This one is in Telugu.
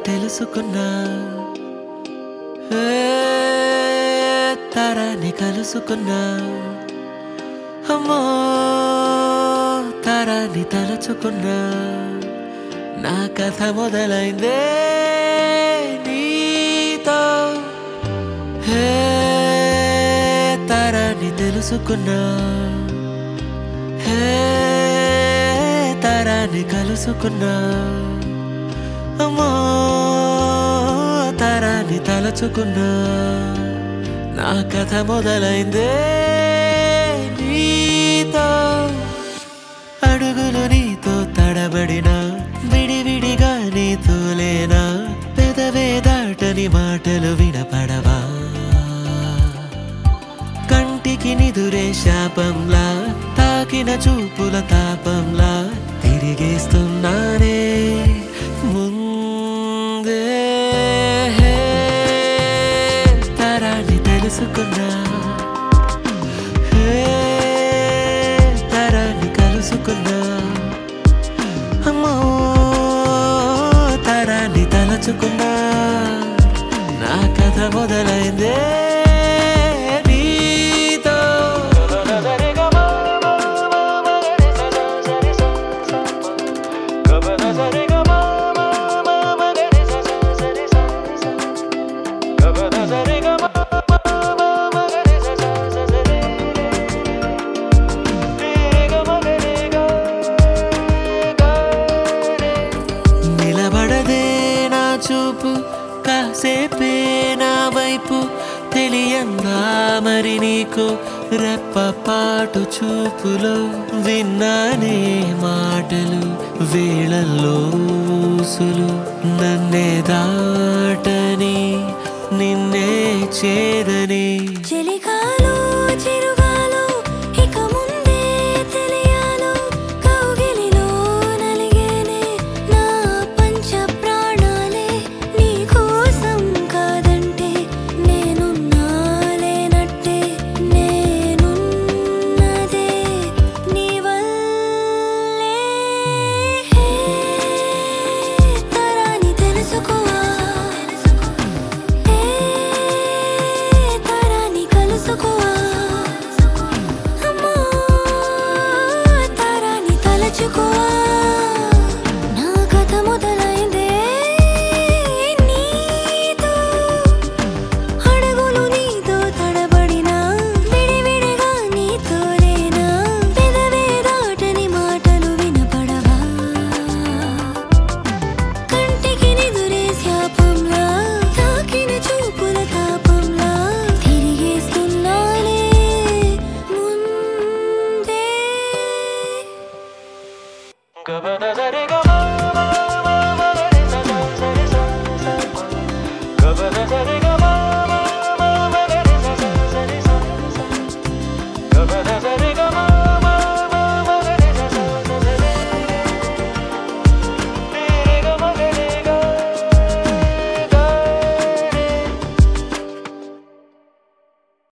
తెలుసుకున్నా ఏ తరాన్ని కలుసుకున్నా అమ్మో తరాన్ని తలుచుకున్నా నా కథ మొదలైందే నీతో హే తరాన్ని తెలుసుకున్నా హే తరాన్ని కలుసుకున్నా అమ్మో తరాన్ని తలచుకున్నా నా కథ మొదలైందే నీతో అడుగులు నీతో తడబడిన విడివిడిగా నీతో లేనా పెదవే దాటని మాటలు వినపడవా కంటికి నిదురే శాపంలా తాకిన చూపుల తాపంలా తిరిగేస్తున్నానే ముందే తరాన్ని తెలుసుకున్నా హే, తరాన్ని కలుసుకున్నా అమ్మో తరాన్ని తలచుకున్నా నా కథ మొదలైందే నీతో నిలబడదే నా చూపు కాసేపే నా వైపు తెలియందా మరి నీకు రెప్పపాటు చూపులో విన్నానే మాటలు వేళల్లో ఊసులు నన్నే దాటని నిన్నే చేరని చెలికాలు చిరుగాలు ఇక ముందే తెలియాలో కౌగిలిలో నలిగేనే నా పంచ ప్రాణాలే నీ కోసం కాదంటే నేనున్నాలేనట్టే నేనున్నదే నీ వల్లే తరాని తెలుసుకోవా ఏ తరాని కలుసుకోవా అమ్మో తరాని తలచుకోవా నా కథ మొదలైందే నీతో అడుగులు నీతో తడబడినా విడివిడిగా నీతో లేనా పెదవే దాటని మాటలు వినపడవా కంటికి నిదురే శాపంలా తాకిన చూపుల తాపంలా తిరిగేస్తున్నానే ముందే గబదదరిగమా